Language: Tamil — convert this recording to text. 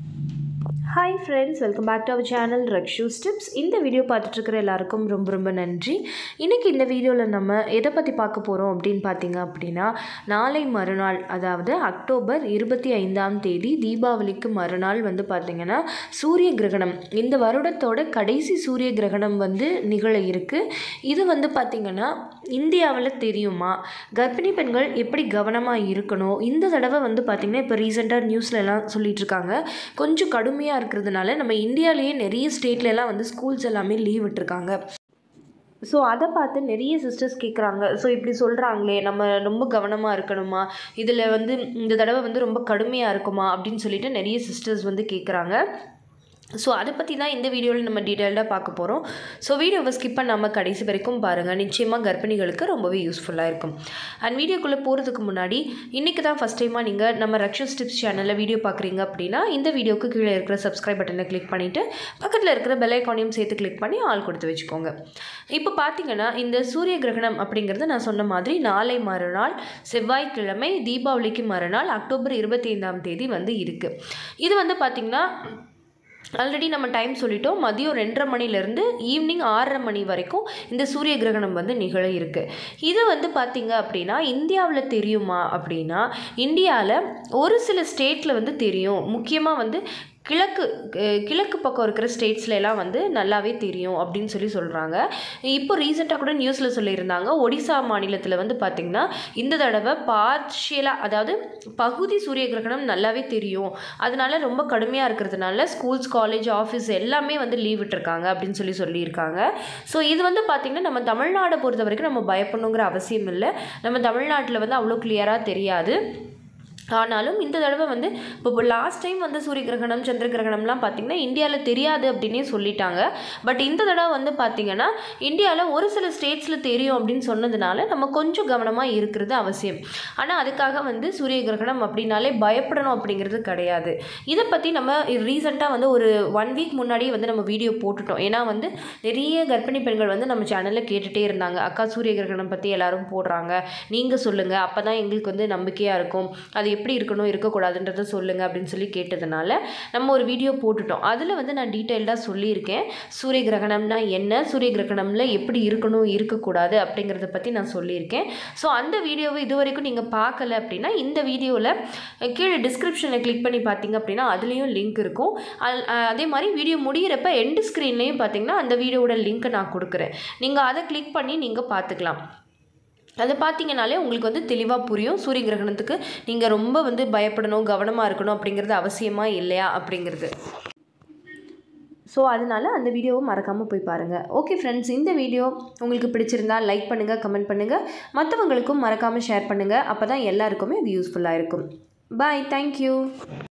hi friends welcome back to our channel Rakshu tips இந்த வீடியோ பார்த்துட்ருக்கிற எல்லாருக்கும் ரொம்ப ரொம்ப நன்றி இன்றைக்கி இந்த வீடியோவில் நம்ம எதை பற்றி பார்க்க போகிறோம் அப்படின்னு பார்த்தீங்க அப்படின்னா நாளை மறுநாள் அதாவது அக்டோபர் இருபத்தி ஐந்தாம் தேதி தீபாவளிக்கு மறுநாள் வந்து பார்த்திங்கன்னா சூரிய கிரகணம் இந்த வருடத்தோட கடைசி சூரிய கிரகணம் வந்து நிகழ இருக்குது இது வந்து பார்த்திங்கன்னா இந்தியாவில் தெரியுமா கர்ப்பிணி பெண்கள் எப்படி கவனமாக இருக்கணும் இந்த தடவை வந்து பார்த்திங்கன்னா இப்போ ரீசெண்டாக நியூஸ்ல எல்லாம் சொல்லிட்டு இருக்காங்க கொஞ்சம் கடுமையாக இருக்கிறதுனால நம்ம இந்தியாவிலேயே நிறைய ஸ்டேட்ல எல்லாம் வந்து ஸ்கூல்ஸ் எல்லாமே லீவ் விட்டுருக்காங்க ஸோ அதை பார்த்து நிறைய சிஸ்டர்ஸ் கேட்குறாங்க ஸோ இப்படி சொல்கிறாங்களே நம்ம ரொம்ப கவனமாக இருக்கணுமா இதில் வந்து இந்த தடவை வந்து ரொம்ப கடுமையாக இருக்குமா அப்படின்னு சொல்லிட்டு நிறைய சிஸ்டர்ஸ் வந்து கேட்குறாங்க ஸோ அதை பற்றி தான் இந்த வீடியோவில் நம்ம டீட்டெயில்டாக பார்க்க போகிறோம் ஸோ வீடியோவை ஸ்கிப் பண்ணாமல் கடைசி வரைக்கும் பாருங்கள் நிச்சயமாக கர்ப்பிணிகளுக்கு ரொம்பவே யூஸ்ஃபுல்லாக இருக்கும் அண்ட் வீடியோக்குள்ளே போகிறதுக்கு முன்னாடி இன்றைக்கி தான் ஃபஸ்ட் டைமாக நீங்கள் நம்ம ரக்ஷஸ் டிப்ஸ் சேனலில் வீடியோ பார்க்குறீங்க அப்படின்னா இந்த வீடியோக்கு கீழே இருக்கிற சப்ஸ்கிரைப் பட்டனை கிளிக் பண்ணிவிட்டு பக்கத்தில் இருக்கிற பெல் ஐக்கானையும் சேர்த்து கிளிக் பண்ணி ஆள் கொடுத்து வச்சுக்கோங்க இப்போ பார்த்தீங்கன்னா இந்த சூரிய கிரகணம் அப்படிங்கிறது நான் சொன்ன மாதிரி நாளை மறுநாள் செவ்வாய்க்கிழமை தீபாவளிக்கு மறுநாள் அக்டோபர் இருபத்தி ஐந்தாம் தேதி வந்து இருக்குது இது வந்து பார்த்திங்கன்னா ஆல்ரெடி நம்ம டைம் சொல்லிட்டோம் மதியம் ரெண்டரை மணிலேருந்து ஈவினிங் ஆறரை மணி வரைக்கும் இந்த சூரிய கிரகணம் வந்து நிகழ இருக்குது இது வந்து பார்த்திங்க அப்படின்னா இந்தியாவில் தெரியுமா அப்படின்னா இந்தியாவில் ஒரு சில ஸ்டேட்டில் வந்து தெரியும் முக்கியமாக வந்து கிழக்கு அஹ் கிழக்கு பக்கம் இருக்கிற ஸ்டேட்ஸ்ல எல்லாம் வந்து நல்லாவே தெரியும் அப்படின்னு சொல்லி சொல்கிறாங்க இப்போ ரீசெண்டாக கூட நியூஸில் சொல்லியிருந்தாங்க ஒடிசா மாநிலத்தில் வந்து பார்த்திங்கன்னா இந்த தடவை பார்ஷியலாக அதாவது பகுதி சூரிய கிரகணம் நல்லாவே தெரியும் அதனால ரொம்ப கடுமையாக இருக்கிறதுனால ஸ்கூல்ஸ் காலேஜ் ஆஃபீஸ் எல்லாமே வந்து லீவ் விட்டுருக்காங்க அப்படின்னு சொல்லி சொல்லியிருக்காங்க ஸோ இது வந்து பார்த்திங்கன்னா நம்ம தமிழ்நாடை பொறுத்த வரைக்கும் நம்ம பயப்படணுங்கிற அவசியம் இல்லை நம்ம தமிழ்நாட்டில் வந்து அவ்வளோ கிளியராக தெரியாது ஆனாலும் இந்த தடவை வந்து இப்போ லாஸ்ட் டைம் வந்து சூரிய கிரகணம் சந்திர கிரகணம்லாம் பார்த்திங்கன்னா இந்தியாவில் தெரியாது அப்படின்னே சொல்லிட்டாங்க பட் இந்த தடவை வந்து பார்த்திங்கன்னா இந்தியாவில் ஒரு சில ஸ்டேட்ஸில் தெரியும் அப்படின்னு சொன்னதுனால நம்ம கொஞ்சம் கவனமாக இருக்கிறது அவசியம் ஆனால் அதுக்காக வந்து சூரிய கிரகணம் அப்படின்னாலே பயப்படணும் அப்படிங்கிறது கிடையாது இதை பற்றி நம்ம ரீசெண்டாக வந்து ஒரு ஒன் வீக் முன்னாடியே வந்து நம்ம வீடியோ போட்டுட்டோம் ஏன்னா வந்து நிறைய கர்ப்பிணி பெண்கள் வந்து நம்ம சேனலில் கேட்டுகிட்டே இருந்தாங்க அக்கா சூரிய கிரகணம் பற்றி எல்லாரும் போடுறாங்க நீங்கள் சொல்லுங்கள் அப்போ தான் எங்களுக்கு வந்து நம்பிக்கையாக இருக்கும் அது எப்படி இருக்கணும் இருக்கக்கூடாதுன்றதை சொல்லுங்கள் அப்படின்னு சொல்லி கேட்டதுனால நம்ம ஒரு வீடியோ போட்டுட்டோம் அதில் வந்து நான் டீட்டெயில்டாக சொல்லியிருக்கேன் சூரிய கிரகணம்னா என்ன சூரிய கிரகணமில் எப்படி இருக்கணும் இருக்கக்கூடாது அப்படிங்கிறத பற்றி நான் சொல்லியிருக்கேன் ஸோ அந்த வீடியோவை இது வரைக்கும் நீங்கள் பார்க்கல அப்படின்னா இந்த வீடியோவில் கீழே டிஸ்கிரிப்ஷனில் கிளிக் பண்ணி பார்த்தீங்க அப்படின்னா அதுலேயும் லிங்க் இருக்கும் அல்- அஹ் அதே மாதிரி வீடியோ முடியிறப்ப எண்டு ஸ்க்ரீன்லேயும் பார்த்தீங்கன்னா அந்த வீடியோவோட லிங்க்கை நான் கொடுக்குறேன் நீங்கள் அதை கிளிக் பண்ணி நீங்கள் பார்த்துக்கலாம் அதை பார்த்தீங்கனாலே உங்களுக்கு வந்து தெளிவாக புரியும் சூரிய கிரகணத்துக்கு நீங்கள் ரொம்ப வந்து பயப்படணும் கவனமாக இருக்கணும் அப்படிங்கிறது அவசியமாக இல்லையா அப்படிங்கிறது ஸோ அதனால அந்த வீடியோவை மறக்காமல் போய் பாருங்கள் ஓகே ஃப்ரெண்ட்ஸ் இந்த வீடியோ உங்களுக்கு பிடிச்சிருந்தா லைக் பண்ணுங்கள் கமெண்ட் பண்ணுங்கள் மற்றவங்களுக்கும் மறக்காமல் ஷேர் பண்ணுங்கள் அப்போ தான் எல்லாருக்குமே அது யூஸ்ஃபுல்லாக இருக்கும் பாய் தேங்க்யூ